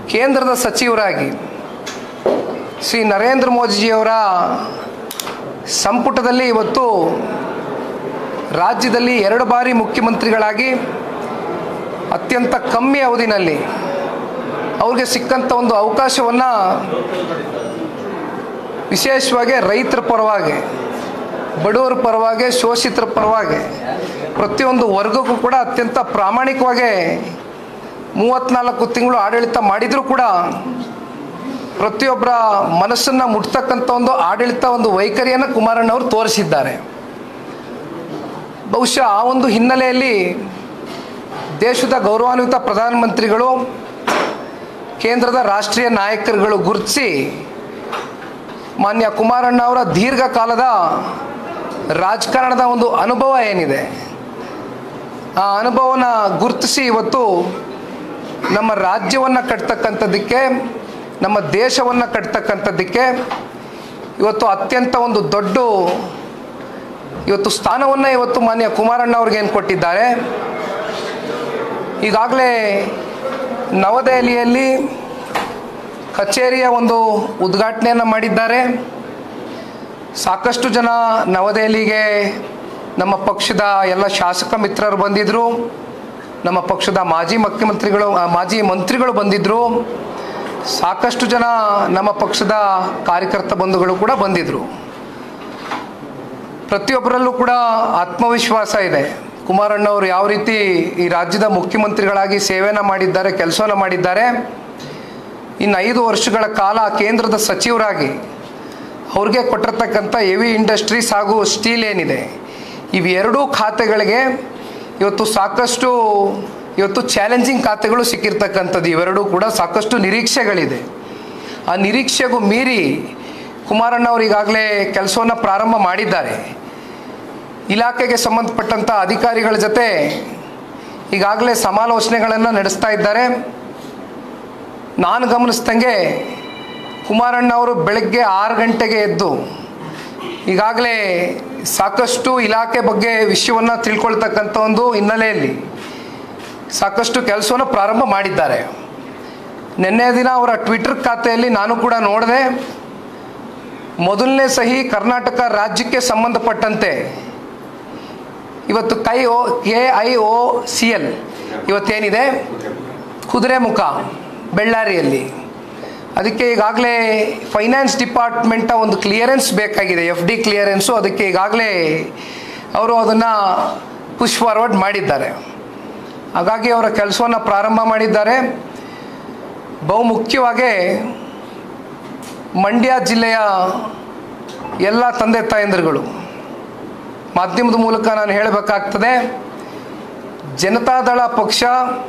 ಕೇಂದ್ರದ ಸಚಿವರಾಗಿ ಶ್ರೀ ನರೇಂದ್ರ ಮೋದಿಜಿಯವರ ಸಂಪುಟದಲ್ಲಿ ಇವತ್ತು ರಾಜ್ಯದಲ್ಲಿ ಎರಡು ಬಾರಿ ಮುಖ್ಯಮಂತ್ರಿಗಳಾಗಿ ಅತ್ಯಂತ ಕಮ್ಮಿ ಅವಧಿನಲ್ಲಿ ಅವ್ರಿಗೆ ಸಿಕ್ಕಂಥ ಒಂದು ಅವಕಾಶವನ್ನು ವಿಶೇಷವಾಗಿ ರೈತರ ಪರವಾಗಿ ಬಡವರ ಪರವಾಗಿ ಶೋಷಿತರ ಪರವಾಗಿ ಪ್ರತಿಯೊಂದು ವರ್ಗಕ್ಕೂ ಕೂಡ ಅತ್ಯಂತ ಪ್ರಾಮಾಣಿಕವಾಗಿ ಮೂವತ್ತ್ನಾಲ್ಕು ತಿಂಗಳು ಆಡಳಿತ ಮಾಡಿದರೂ ಕೂಡ ಪ್ರತಿಯೊಬ್ಬರ ಮನಸ್ಸನ್ನು ಮುಟ್ತಕ್ಕಂಥ ಒಂದು ಆಡಳಿತ ಒಂದು ವೈಖರಿಯನ್ನು ಕುಮಾರಣ್ಣವರು ತೋರಿಸಿದ್ದಾರೆ ಬಹುಶಃ ಆ ಒಂದು ಹಿನ್ನೆಲೆಯಲ್ಲಿ ದೇಶದ ಗೌರವಾನ್ವಿತ ಪ್ರಧಾನಮಂತ್ರಿಗಳು ಕೇಂದ್ರದ ರಾಷ್ಟ್ರೀಯ ನಾಯಕರುಗಳು ಗುರುತಿಸಿ ಮಾನ್ಯ ಕುಮಾರಣ್ಣ ಅವರ ದೀರ್ಘಕಾಲದ ರಾಜಕಾರಣದ ಒಂದು ಅನುಭವ ಏನಿದೆ ಆ ಅನುಭವನ ಗುರುತಿಸಿ ಇವತ್ತು ನಮ್ಮ ರಾಜ್ಯವನ್ನು ಕಟ್ತಕ್ಕಂಥದ್ದಕ್ಕೆ ನಮ್ಮ ದೇಶವನ್ನು ಕಟ್ತಕ್ಕಂಥದ್ದಕ್ಕೆ ಇವತ್ತು ಅತ್ಯಂತ ಒಂದು ದೊಡ್ಡ ಇವತ್ತು ಸ್ಥಾನವನ್ನು ಇವತ್ತು ಮಾನ್ಯ ಕುಮಾರಣ್ಣ ಅವ್ರಿಗೆ ಏನು ಕೊಟ್ಟಿದ್ದಾರೆ ಈಗಾಗಲೇ ನವದೆಹಲಿಯಲ್ಲಿ ಕಚೇರಿಯ ಒಂದು ಉದ್ಘಾಟನೆಯನ್ನು ಮಾಡಿದ್ದಾರೆ ಸಾಕಷ್ಟು ಜನ ನವದೆಹಲಿಗೆ ನಮ್ಮ ಪಕ್ಷದ ಎಲ್ಲ ಶಾಸಕ ಮಿತ್ರರು ಬಂದಿದ್ದರು ನಮ್ಮ ಪಕ್ಷದ ಮಾಜಿ ಮುಖ್ಯಮಂತ್ರಿಗಳು ಆ, ಮಾಜಿ ಮಂತ್ರಿಗಳು ಬಂದಿದ್ದರು ಸಾಕಷ್ಟು ಜನ ನಮ್ಮ ಪಕ್ಷದ ಕಾರ್ಯಕರ್ತ ಬಂಧುಗಳು ಕೂಡ ಬಂದಿದ್ದರು ಪ್ರತಿಯೊಬ್ಬರಲ್ಲೂ ಕೂಡ ಆತ್ಮವಿಶ್ವಾಸ ಇದೆ ಕುಮಾರಣ್ಣವರು ಯಾವ ರೀತಿ ಈ ರಾಜ್ಯದ ಮುಖ್ಯಮಂತ್ರಿಗಳಾಗಿ ಸೇವೆಯನ್ನು ಮಾಡಿದ್ದಾರೆ ಕೆಲಸವನ್ನು ಮಾಡಿದ್ದಾರೆ ಇನ್ನು ಐದು ವರ್ಷಗಳ ಕಾಲ ಕೇಂದ್ರದ ಸಚಿವರಾಗಿ ಅವ್ರಿಗೆ ಕೊಟ್ಟಿರ್ತಕ್ಕಂಥ ಹೆವಿ ಇಂಡಸ್ಟ್ರೀಸ್ ಹಾಗೂ ಸ್ಟೀಲ್ ಏನಿದೆ ಇವೆರಡೂ ಖಾತೆಗಳಿಗೆ ಇವತ್ತು ಸಾಕಷ್ಟು ಇವತ್ತು ಚಾಲೆಂಜಿಂಗ್ ಖಾತೆಗಳು ಸಿಕ್ಕಿರ್ತಕ್ಕಂಥದ್ದು ಇವೆರಡೂ ಕೂಡ ಸಾಕಷ್ಟು ನಿರೀಕ್ಷೆಗಳಿದೆ ಆ ನಿರೀಕ್ಷೆಗೂ ಮೀರಿ ಕುಮಾರಣ್ಣ ಅವರು ಈಗಾಗಲೇ ಕೆಲಸವನ್ನು ಪ್ರಾರಂಭ ಮಾಡಿದ್ದಾರೆ ಇಲಾಖೆಗೆ ಸಂಬಂಧಪಟ್ಟಂಥ ಅಧಿಕಾರಿಗಳ ಜೊತೆ ಈಗಾಗಲೇ ಸಮಾಲೋಚನೆಗಳನ್ನು ನಡೆಸ್ತಾ ಇದ್ದಾರೆ ನಾನು ಗಮನಿಸ್ದಂಗೆ ಕುಮಾರಣ್ಣ ಅವರು ಬೆಳಗ್ಗೆ ಆರು ಗಂಟೆಗೆ ಎದ್ದು ಈಗಾಗಲೇ ಸಾಕಷ್ಟು ಇಲಾಖೆ ಬಗ್ಗೆ ವಿಷಯವನ್ನು ತಿಳ್ಕೊಳ್ತಕ್ಕಂಥ ಒಂದು ಹಿನ್ನೆಲೆಯಲ್ಲಿ ಸಾಕಷ್ಟು ಕೆಲಸವನ್ನು ಪ್ರಾರಂಭ ಮಾಡಿದ್ದಾರೆ ನಿನ್ನೆ ದಿನ ಅವರ ಟ್ವಿಟರ್ ಖಾತೆಯಲ್ಲಿ ನಾನು ಕೂಡ ನೋಡಿದೆ ಮೊದಲನೇ ಸಹಿ ಕರ್ನಾಟಕ ರಾಜ್ಯಕ್ಕೆ ಸಂಬಂಧಪಟ್ಟಂತೆ ಇವತ್ತು ಕೈ ಓ K I O C L ಇವತ್ತೇನಿದೆ ಕುದುರೆಮುಖ ಬೆಳ್ಳಾರಿಯಲ್ಲಿ ಅದಕ್ಕೆ ಈಗಾಗಲೇ ಫೈನಾನ್ಸ್ ಡಿಪಾರ್ಟ್ಮೆಂಟ ಒಂದು ಕ್ಲಿಯರೆನ್ಸ್ ಬೇಕಾಗಿದೆ ಎಫ್ ಡಿ ಕ್ಲಿಯರೆನ್ಸು ಅದಕ್ಕೆ ಈಗಾಗಲೇ ಅವರು ಅದನ್ನು ಪುಷ್ ಫಾರ್ವರ್ಡ್ ಮಾಡಿದ್ದಾರೆ ಹಾಗಾಗಿ ಅವರ ಕೆಲಸವನ್ನು ಪ್ರಾರಂಭ ಮಾಡಿದ್ದಾರೆ ಬಹುಮುಖ್ಯವಾಗಿ ಮಂಡ್ಯ ಜಿಲ್ಲೆಯ ಎಲ್ಲ ತಂದೆ ತಾಯಂದಿರುಗಳು ಮಾಧ್ಯಮದ ಮೂಲಕ ನಾನು ಹೇಳಬೇಕಾಗ್ತದೆ ಜನತಾದಳ ಪಕ್ಷ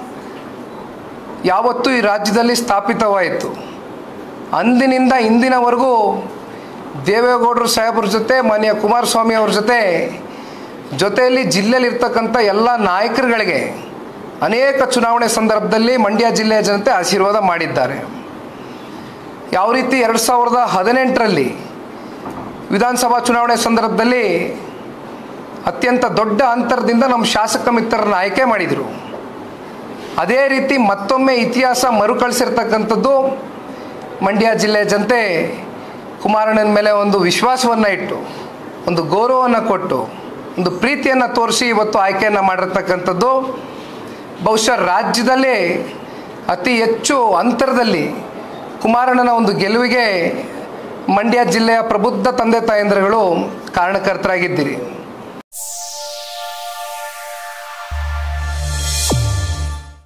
ಯಾವತ್ತೂ ಈ ರಾಜ್ಯದಲ್ಲಿ ಸ್ಥಾಪಿತವಾಯಿತು ಅಂದಿನಿಂದ ಇಂದಿನವರೆಗೂ ದೇವೇಗೌಡರು ಸಾಹೇಬ್ರ ಜೊತೆ ಮಾನ್ಯ ಕುಮಾರಸ್ವಾಮಿ ಅವ್ರ ಜೊತೆ ಜೊತೆಯಲ್ಲಿ ಜಿಲ್ಲೆಯಲ್ಲಿರ್ತಕ್ಕಂಥ ಎಲ್ಲ ನಾಯಕರುಗಳಿಗೆ ಅನೇಕ ಚುನಾವಣೆ ಸಂದರ್ಭದಲ್ಲಿ ಮಂಡ್ಯ ಜಿಲ್ಲೆಯ ಜನತೆ ಆಶೀರ್ವಾದ ಮಾಡಿದ್ದಾರೆ ಯಾವ ರೀತಿ ಎರಡು ಸಾವಿರದ ಹದಿನೆಂಟರಲ್ಲಿ ವಿಧಾನಸಭಾ ಚುನಾವಣೆ ಸಂದರ್ಭದಲ್ಲಿ ಅತ್ಯಂತ ದೊಡ್ಡ ಅಂತರದಿಂದ ನಮ್ಮ ಶಾಸಕ ಮಿತ್ರರನ್ನ ಆಯ್ಕೆ ಮಾಡಿದರು ಅದೇ ರೀತಿ ಮತ್ತೊಮ್ಮೆ ಇತಿಹಾಸ ಮರುಕಳಿಸಿರ್ತಕ್ಕಂಥದ್ದು ಮಂಡ್ಯ ಜಿಲ್ಲೆಯ ಜನತೆ ಕುಮಾರಣ್ಣನ ಮೇಲೆ ಒಂದು ವಿಶ್ವಾಸವನ್ನು ಇಟ್ಟು ಒಂದು ಗೌರವವನ್ನು ಕೊಟ್ಟು ಒಂದು ಪ್ರೀತಿಯನ್ನು ತೋರಿಸಿ ಇವತ್ತು ಆಯ್ಕೆಯನ್ನು ಮಾಡಿರ್ತಕ್ಕಂಥದ್ದು ಬಹುಶಃ ರಾಜ್ಯದಲ್ಲೇ ಅತಿ ಹೆಚ್ಚು ಅಂತರದಲ್ಲಿ ಕುಮಾರಣ್ಣನ ಒಂದು ಗೆಲುವಿಗೆ ಮಂಡ್ಯ ಜಿಲ್ಲೆಯ ಪ್ರಬುದ್ಧ ತಂದೆ ತಾಯಂದಿರುಗಳು ಕಾರಣಕರ್ತರಾಗಿದ್ದೀರಿ